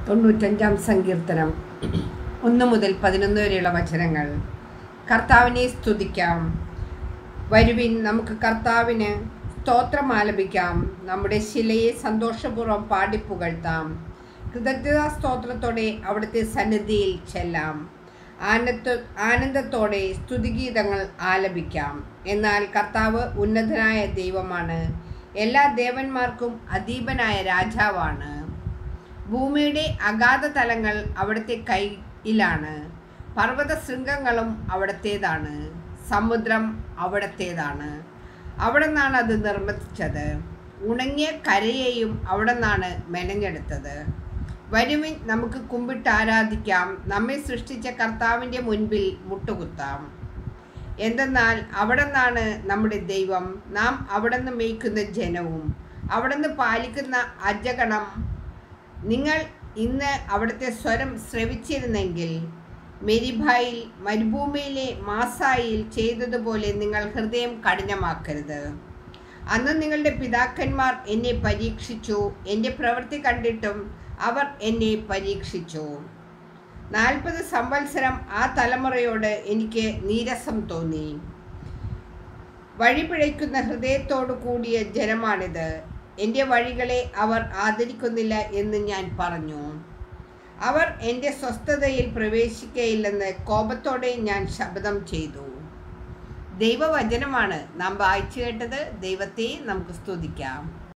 തൊണ്ണൂറ്റഞ്ചാം സങ്കീർത്തനം ഒന്ന് മുതൽ പതിനൊന്ന് വരെയുള്ള വചനങ്ങൾ കർത്താവിനെ സ്തുതിക്കാം വരുവിൻ നമുക്ക് കർത്താവിന് സ്തോത്രം ആലപിക്കാം നമ്മുടെ ശിലയെ സന്തോഷപൂർവ്വം പാടിപ്പുകഴ്ത്താം കൃതജ്ഞതാ സ്തോത്രത്തോടെ അവിടുത്തെ സന്നിധിയിൽ ചെല്ലാം ആനന്ദ ആനന്ദത്തോടെ സ്തുതിഗീതങ്ങൾ ആലപിക്കാം എന്നാൽ കർത്താവ് ഉന്നതനായ ദൈവമാണ് എല്ലാ ദേവന്മാർക്കും അധീപനായ രാജാവാണ് ഭൂമിയുടെ അഗാധ തലങ്ങൾ അവിടുത്തെ കയ്യിലാണ് പർവ്വത ശൃംഗങ്ങളും അവിടത്തേതാണ് സമുദ്രം അവിടത്തേതാണ് അവിടെ നിന്നാണ് അത് നിർമ്മിച്ചത് ഉണങ്ങിയ കരയെയും അവിടെ നിന്നാണ് മെനഞ്ഞെടുത്തത് വരുവിൻ നമുക്ക് കുമ്പിട്ട് ആരാധിക്കാം നമ്മെ സൃഷ്ടിച്ച കർത്താവിൻ്റെ മുൻപിൽ മുട്ടുകുത്താം എന്തെന്നാൽ അവിടെ നിന്നാണ് നമ്മുടെ ദൈവം നാം അവിടെ നിന്ന് മേയ്ക്കുന്ന ജനവും അവിടെ നിന്ന് പാലിക്കുന്ന അജഗണം നിങ്ങൾ ഇന്ന് അവിടുത്തെ സ്വരം ശ്രവിച്ചിരുന്നെങ്കിൽ മെരിഭായിൽ മരുഭൂമിയിലെ മാസായിൽ ചെയ്തതുപോലെ നിങ്ങൾ ഹൃദയം കഠിനമാക്കരുത് അന്ന് നിങ്ങളുടെ പിതാക്കന്മാർ എന്നെ പരീക്ഷിച്ചു എൻ്റെ പ്രവൃത്തി കണ്ടിട്ടും അവർ എന്നെ പരീക്ഷിച്ചു നാൽപ്പത് സംവത്സരം ആ തലമുറയോട് എനിക്ക് നീരസം തോന്നി വഴിപിഴയ്ക്കുന്ന ഹൃദയത്തോടു കൂടിയ ജനമാണിത് എൻ്റെ വഴികളെ അവർ ആദരിക്കുന്നില്ല എന്ന് ഞാൻ പറഞ്ഞു അവർ എൻ്റെ സ്വസ്ഥതയിൽ പ്രവേശിക്കയില്ലെന്ന് കോപത്തോടെ ഞാൻ ശബ്ദം ചെയ്തു ദൈവവചനമാണ് നാം വായിച്ചു കേട്ടത് ദൈവത്തെ നമുക്ക് സ്തുതിക്കാം